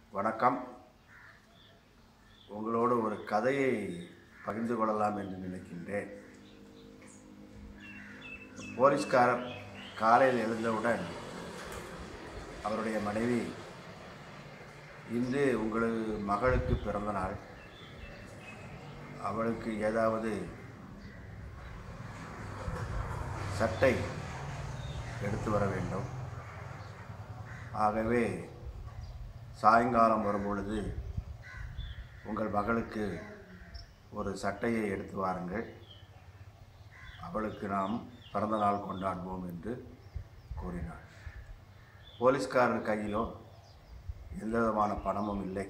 வணக்கம் உங்களோடு ஒரு கதையை பகிர்ந்து கொள்ளலாம் என்று நினைக்கின்றேன் போலீஸ்காரர் காலையில் எழுந்தவுடன் அவருடைய மனைவி இன்று உங்களது மகளுக்கு பிறந்த நாள் அவளுக்கு ஏதாவது சட்டை எடுத்து வர வேண்டும் ஆகவே சாயங்காலம் வரும்பொழுது உங்கள் மகளுக்கு ஒரு சட்டையை எடுத்து வாருங்கள் அவளுக்கு நாம் பிறந்த நாள் கொண்டாடுவோம் என்று கூறினார் போலீஸ்காரர் கையிலோ எந்த விதமான பணமும் இல்லை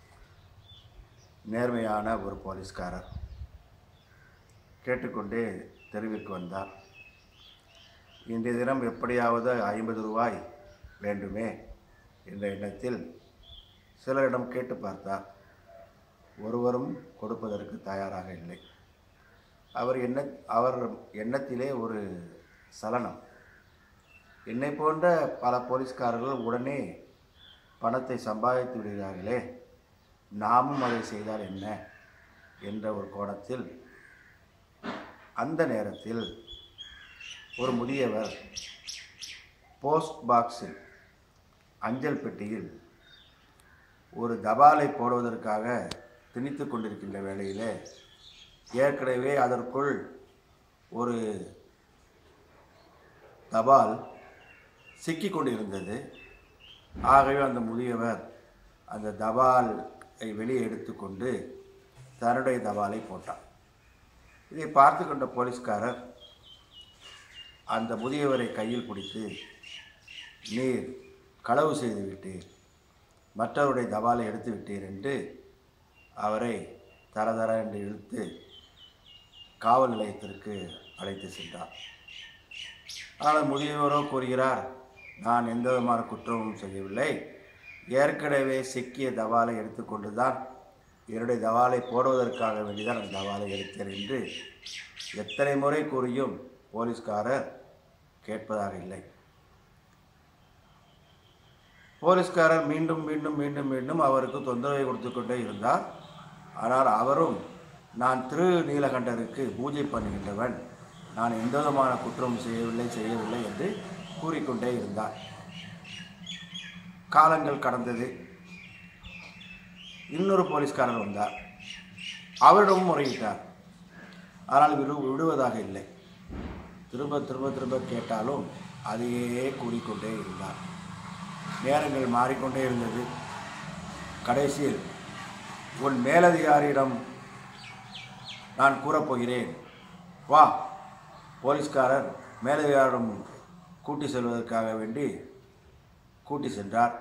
நேர்மையான ஒரு போலீஸ்காரர் கேட்டுக்கொண்டே தெருவிற்கு வந்தார் இன்றைய தினம் எப்படியாவது ஐம்பது ரூபாய் வேண்டுமே என்ற எண்ணத்தில் சிலரிடம் கேட்டு பார்த்தார் ஒருவரும் கொடுப்பதற்கு தயாராக இல்லை அவர் எண்ண அவர் எண்ணத்திலே ஒரு சலனம் என்னை போன்ற பல போலீஸ்காரர்கள் உடனே பணத்தை சம்பாதித்து விடுகிறார்களே நாமும் அதை செய்தால் என்ன என்ற ஒரு கோணத்தில் அந்த நேரத்தில் ஒரு முதியவர் போஸ்ட் பாக்ஸில் அஞ்சல் பெட்டியில் ஒரு தபாலை போடுவதற்காக திணித்து கொண்டிருக்கின்ற வேளையிலே ஏற்கனவே அதற்குள் ஒரு தபால் சிக்கி கொண்டிருந்தது ஆகவே அந்த முதியவர் அந்த தபாலை வெளியே எடுத்துக்கொண்டு தன்னுடைய தபாலை போட்டார் இதை பார்த்து கொண்ட போலீஸ்காரர் அந்த முதியவரை கையில் பிடித்து நீர் களவு செய்து விட்டீர் மற்றவருடைய தபாலை எடுத்து விட்டீர் என்று அவரை தரதர என்று இழுத்து காவல் நிலையத்திற்கு அழைத்து சென்றார் ஆனால் முதியவரோ கூறுகிறார் நான் எந்த விதமான குற்றமும் செய்யவில்லை ஏற்கனவே சிக்கிய தபாலை எடுத்துக்கொண்டு தான் என்னுடைய தபாலை போடுவதற்காக வேண்டிதான் அந்த தபாலை எடுத்தேன் என்று எத்தனை முறை கூறியும் போலீஸ்காரர் கேட்பதாக இல்லை போலீஸ்காரர் மீண்டும் மீண்டும் மீண்டும் மீண்டும் அவருக்கு தொந்தரவை கொடுத்து கொண்டே இருந்தார் ஆனால் அவரும் நான் திரு நீலகண்டருக்கு பூஜை பண்ணுகின்றவன் நான் எந்த விதமான குற்றம் செய்யவில்லை செய்யவில்லை என்று கூறிக்கொண்டே இருந்தார் காலங்கள் கடந்தது இன்னொரு போலீஸ்காரர் வந்தார் அவரிடமும் முறையிட்டார் ஆனால் விடு விடுவதாக இல்லை திரும்ப திரும்ப திரும்ப கேட்டாலும் அதையே கூறிக்கொண்டே இருந்தார் நேரங்கள் மாறிக்கொண்டே இருந்தது கடைசியில் உன் மேலதிகாரியிடம் நான் கூறப்போகிறேன் வா போலீஸ்காரர் மேலதிகாரிடம் கூட்டி செல்வதற்காக வேண்டி கூட்டி சென்றார்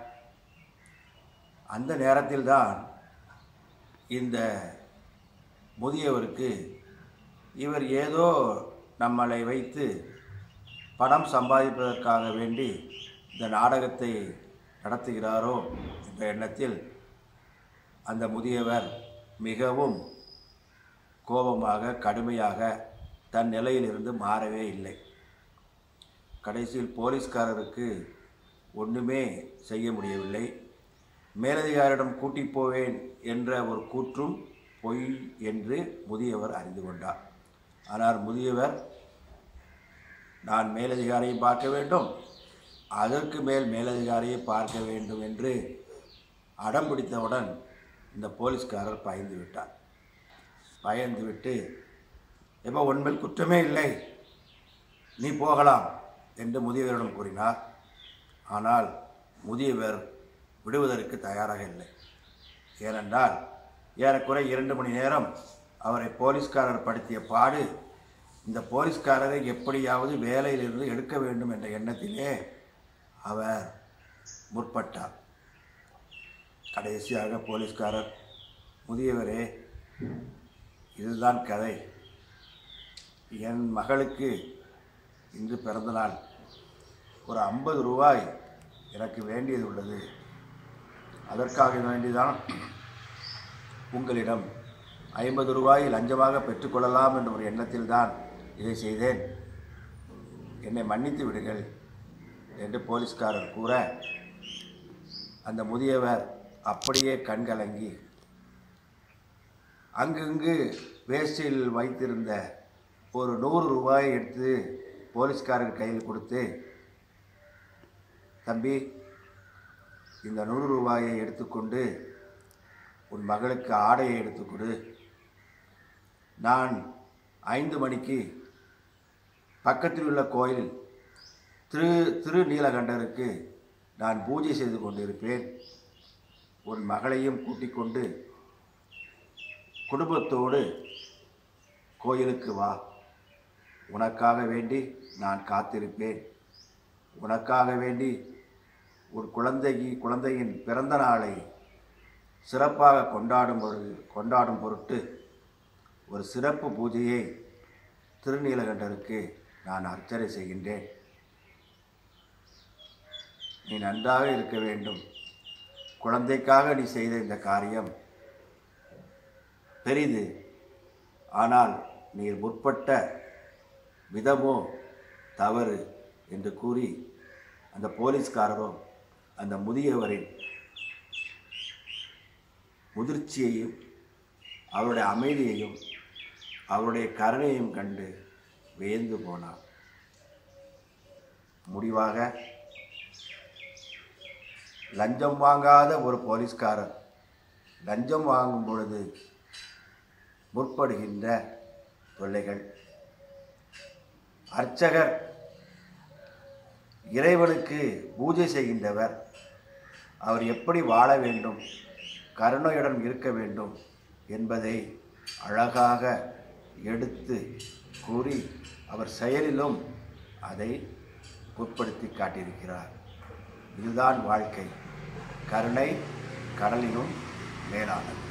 அந்த நேரத்தில்தான் இந்த முதியவருக்கு இவர் ஏதோ நம்மளை வைத்து பணம் சம்பாதிப்பதற்காக வேண்டி இந்த நாடகத்தை நடத்துகிறாரோ என்ற எண்ணத்தில் அந்த முதியவர் மிகவும் கோபமாக கடுமையாக தன் நிலையிலிருந்து மாறவே இல்லை கடைசியில் போலீஸ்காரருக்கு ஒன்றுமே செய்ய முடியவில்லை மேலதிகாரிடம் கூட்டி போவேன் என்ற ஒரு கூற்றும் பொய் என்று முதியவர் அறிந்து கொண்டார் ஆனால் முதியவர் நான் மேலதிகாரியை பார்க்க வேண்டும் அதற்கு மேல் மேலதிகாரியை பார்க்க வேண்டும் என்று அடம் பிடித்தவுடன் இந்த போலீஸ்காரர் பயந்து விட்டார் பயந்து விட்டு எப்போ உண்மையில் குற்றமே இல்லை நீ போகலாம் என்று முதியவரிடம் கூறினார் ஆனால் முதியவர் விடுவதற்கு தயாராக இல்லை ஏனென்றால் ஏறக்குறை இரண்டு மணி நேரம் அவரை போலீஸ்காரர் படுத்திய பாடு இந்த போலீஸ்காரரை எப்படியாவது வேலையிலிருந்து எடுக்க வேண்டும் என்ற எண்ணத்திலே அவர் முற்பட்டார் கடைசியாக போலீஸ்காரர் முதியவரே இதுதான் கதை என் மகளுக்கு இன்று பிறந்தநாள் ஒரு ஐம்பது ரூபாய் எனக்கு வேண்டியது உள்ளது அதற்காக வேண்டிதான் உங்களிடம் ஐம்பது ரூபாய் லஞ்சமாக பெற்றுக்கொள்ளலாம் என்ற ஒரு எண்ணத்தில் தான் இதை செய்தேன் என்னை மன்னித்து விடுங்கள் என்று போலீஸ்காரர் கூற அந்த முதியவர் அப்படியே கண்கலங்கி அங்கங்கு வேஸ்டில் வைத்திருந்த ஒரு நூறு ரூபாயை எடுத்து போலீஸ்காரர் கையில் கொடுத்து தம்பி இந்த நூறு ரூபாயை எடுத்துக்கொண்டு உன் மகளுக்கு ஆடையை எடுத்துக்கொடு நான் ஐந்து மணிக்கு பக்கத்தில் உள்ள கோயில் திரு திரு நீலகண்டருக்கு நான் பூஜை செய்து கொண்டிருப்பேன் உன் மகளையும் கூட்டிக் கொண்டு குடும்பத்தோடு கோயிலுக்கு வா உனக்காக வேண்டி நான் காத்திருப்பேன் உனக்காக வேண்டி ஒரு குழந்தைக்கு குழந்தையின் பிறந்த நாளை சிறப்பாக கொண்டாடும் பொழுது கொண்டாடும் பொருட்டு ஒரு சிறப்பு பூஜையை திருநீலகண்டருக்கு நான் அர்ச்சனை செய்கின்றேன் நீ நன்றாக இருக்க வேண்டும் குழந்தைக்காக நீ செய்த இந்த காரியம் பெரிது ஆனால் நீர் முற்பட்ட விதமோ தவறு என்று கூறி அந்த போலீஸ்காரரோ அந்த முதியவரின் முதிர்ச்சியையும் அவருடைய அமைதியையும் அவருடைய கருணையும் கண்டு வியந்து போனார் முடிவாக லஞ்சம் வாங்காத ஒரு போலீஸ்காரர் லஞ்சம் வாங்கும் பொழுது முற்படுகின்ற தொல்லைகள் அர்ச்சகர் இறைவனுக்கு பூஜை செய்கின்றவர் அவர் எப்படி வாழ வேண்டும் கருணையுடன் இருக்க வேண்டும் என்பதை அழகாக எடுத்து கூறி அவர் செயலிலும் அதை உட்படுத்தி காட்டியிருக்கிறார் இதுதான் வாழ்க்கை கருணை கடலினும் மேலானது